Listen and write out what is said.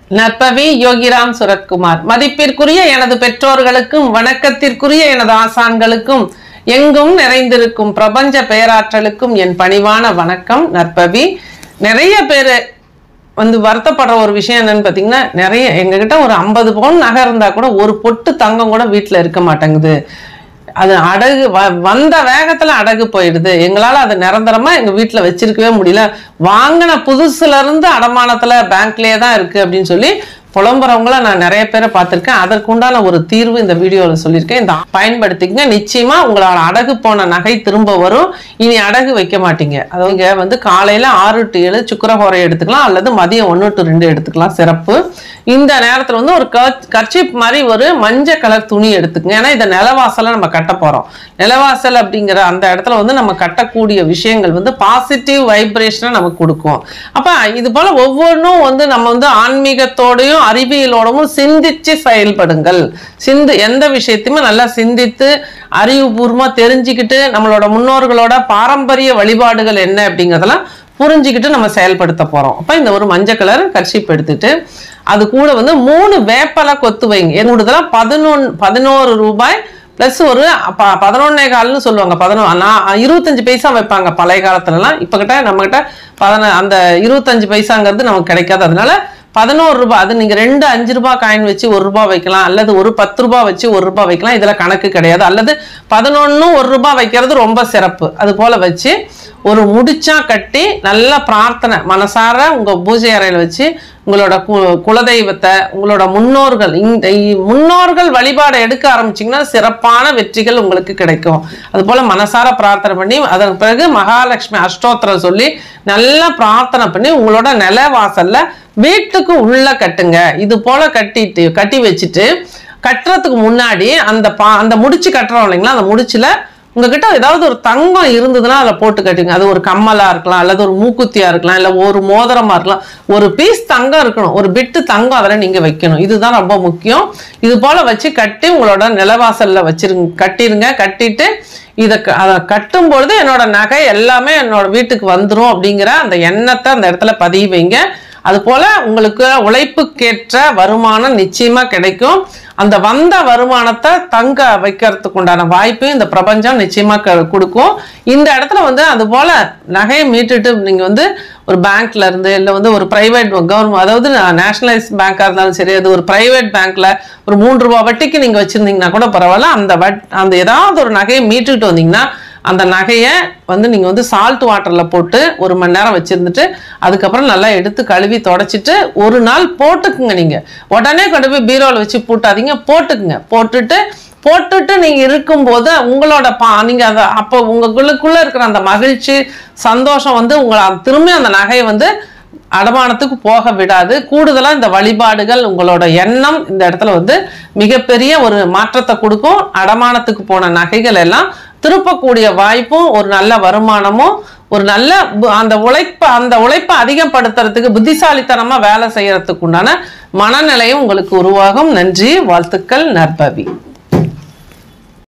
நற்பவி யோகிராம் சுரத்குமார் மதிப்பிற்குரிய எனது பெற்றோர்களுக்கும் வணக்கத்திற்குரிய எனது ஆசான்களுக்கும் எங்கும் நிறைந்திருக்கும் பிரபஞ்ச பேராற்றலுக்கும் என் பணிவான வணக்கம் நற்பவி நிறைய பேர் வந்து வருத்தப்படுற ஒரு விஷயம் என்னன்னு பார்த்தீங்கன்னா நிறைய எங்ககிட்ட ஒரு ஐம்பது பவுன் நகை இருந்தால் கூட ஒரு பொட்டு தங்கம் கூட வீட்டில் இருக்க மாட்டேங்குது அது அடகு வ வந்த வேகத்தில் அடகு போயிடுது எங்களால் அது நிரந்தரமாக எங்கள் வீட்டில் வச்சிருக்கவே முடியல வாங்கின புதுசுலேருந்து அடமானத்தில் பேங்க்லேயே தான் இருக்குது அப்படின்னு சொல்லி புலம்புறவங்கள நான் நிறைய பேரை பார்த்துருக்கேன் அதற்குண்டான ஒரு தீர்வு இந்த வீடியோவில் சொல்லியிருக்கேன் இந்த பயன்படுத்திக்கங்க நிச்சயமாக உங்களோட அடகு போன நகை திரும்ப வரும் இனி அடகு வைக்க மாட்டீங்க அது இங்க வந்து காலையில் ஆறு டு ஏழு சுக்கரஹோரை எடுத்துக்கலாம் அல்லது மதியம் ஒன்று டு ரெண்டு எடுத்துக்கலாம் சிறப்பு இந்த நேரத்தில் வந்து ஒரு கர்ச்சிப் மாதிரி ஒரு மஞ்சள் கலர் துணி எடுத்துக்கங்க ஏன்னா இதை நிலவாசலை நம்ம கட்ட போகிறோம் நிலவாசல் அப்படிங்கிற அந்த இடத்துல வந்து நம்ம கட்டக்கூடிய விஷயங்கள் வந்து பாசிட்டிவ் வைப்ரேஷனை நமக்கு கொடுக்கும் அப்போ இது போல் ஒவ்வொன்றும் வந்து நம்ம வந்து ஆன்மீகத்தோடையும் அறிவியலோடவும் சிந்திச்சு செயல்படுங்கள் சிந்து எந்த விஷயத்தையுமே நல்லா சிந்தித்து அறிவுபூர்வமாக தெரிஞ்சுக்கிட்டு நம்மளோட முன்னோர்களோட பாரம்பரிய வழிபாடுகள் என்ன அப்படிங்கிறதெல்லாம் புரிஞ்சுக்கிட்டு நம்ம செயல்படுத்த போகிறோம் அப்போ இந்த ஒரு மஞ்சள் கலர் கர்ஷிப் எடுத்துட்டு அது கூட வந்து மூணு வேப்பலை கொத்து வைங்க என்னோடதெல்லாம் பதினொன் பதினோரு ரூபாய் ப்ளஸ் ஒரு ப பதினொன்னே கால்னு சொல்லுவாங்க பதினொ நான் இருபத்தஞ்சு பைசா வைப்பாங்க பழைய காலத்துலலாம் இப்போ கிட்ட நம்மக்கிட்ட பதின அந்த இருபத்தஞ்சு பைசாங்கிறது நமக்கு கிடைக்காது அதனால பதினோரு ரூபாய் அது நீங்கள் ரெண்டு அஞ்சு ரூபாய் காயின் வச்சு ஒரு ரூபாய் வைக்கலாம் அல்லது ஒரு பத்து ரூபாய் வச்சு ஒரு ரூபாய் வைக்கலாம் இதில் கணக்கு கிடையாது அல்லது பதினொன்று ஒரு ரூபாய் வைக்கிறது ரொம்ப சிறப்பு அது போல் வச்சு ஒரு முடிச்சா கட்டி நல்ல பிரார்த்தனை மனசார உங்கள் பூஜை அறையில் வச்சு உங்களோட கு குலதெய்வத்தை உங்களோட முன்னோர்கள் இந்த இ- முன்னோர்கள் வழிபாடை எடுக்க ஆரம்பிச்சிங்கன்னா சிறப்பான வெற்றிகள் உங்களுக்கு கிடைக்கும் அதுபோல் மனசார பிரார்த்தனை பண்ணி அதன் பிறகு மகாலட்சுமி அஷ்டோத்திரம் சொல்லி நல்லா பிரார்த்தனை பண்ணி உங்களோட நில வாசல்ல வீட்டுக்கு உள்ள கட்டுங்க இது போல கட்டிட்டு கட்டி வச்சுட்டு கட்டுறதுக்கு முன்னாடி அந்த பா அந்த முடிச்சு கட்டுறோம் இல்லைங்களா அந்த முடிச்சுல உங்ககிட்ட ஏதாவது ஒரு தங்கம் இருந்ததுன்னா அதில் போட்டு கட்டுங்க அது ஒரு கம்மலா இருக்கலாம் அல்லது ஒரு மூக்குத்தியா இருக்கலாம் இல்லை ஒரு மோதிரமா இருக்கலாம் ஒரு பீஸ் தங்கம் இருக்கணும் ஒரு பிட்டு தங்கம் அதில் நீங்க வைக்கணும் இதுதான் ரொம்ப முக்கியம் இது போல வச்சு கட்டி உங்களோட நிலவாசல்ல வச்சிருங்க கட்டிருங்க கட்டிட்டு இதை க- அதை கட்டும் பொழுது என்னோட நகை எல்லாமே என்னோட வீட்டுக்கு வந்துரும் அப்படிங்கிற அந்த எண்ணத்தை அந்த இடத்துல பதிவு வைங்க அது போல உங்களுக்கு உழைப்புக்கேற்ற வருமானம் நிச்சயமா கிடைக்கும் அந்த வந்த வருமானத்தை தங்க வைக்கிறதுக்கு உண்டான வாய்ப்பையும் இந்த பிரபஞ்சம் நிச்சயமா க- கொடுக்கும் இந்த இடத்துல வந்து அது போல நகையை மீட்டுட்டு நீங்க வந்து ஒரு பேங்க்ல இருந்து இல்லை வந்து ஒரு பிரைவேட் கவர்மெண்ட் அதாவது நேஷனலைஸ் பேங்காக இருந்தாலும் சரி அது ஒரு பிரைவேட் பேங்க்ல ஒரு மூன்று ரூபா வட்டிக்கு நீங்க வச்சிருந்தீங்கன்னா கூட பரவாயில்ல அந்த வட் அந்த ஏதாவது ஒரு நகையை மீட்டுக்கிட்டு வந்தீங்கன்னா அந்த நகையை வந்து நீங்கள் வந்து சால்ட் வாட்டரில் போட்டு ஒரு மணி நேரம் வச்சுருந்துட்டு அதுக்கப்புறம் நல்லா எடுத்து கழுவி தொடச்சிட்டு ஒரு நாள் போட்டுக்குங்க நீங்கள் உடனே கொண்டு போய் பீரோவில் வச்சு பூட்டாதீங்க போட்டுக்குங்க போட்டுட்டு போட்டுட்டு நீங்கள் இருக்கும்போது உங்களோட பா நீங்கள் அதை அப்போ உங்களுக்குள்ளே இருக்கிற அந்த மகிழ்ச்சி சந்தோஷம் வந்து உங்களை திரும்பி அந்த நகையை வந்து அடமானத்துக்கு போக விடாது கூடுதலாக இந்த வழிபாடுகள் உங்களோட எண்ணம் இந்த இடத்துல வந்து மிகப்பெரிய ஒரு மாற்றத்தை கொடுக்கும் அடமானத்துக்கு போன நகைகள் எல்லாம் திருப்பக்கூடிய வாய்ப்பும் ஒரு நல்ல வருமானமும் ஒரு நல்ல பு- அந்த உழைப்பை அந்த உழைப்பை அதிகப்படுத்துறதுக்கு புத்திசாலித்தனமாக வேலை செய்யறதுக்கு உண்டான மனநிலையும் உங்களுக்கு உருவாகும் நன்றி வாழ்த்துக்கள் நற்பவி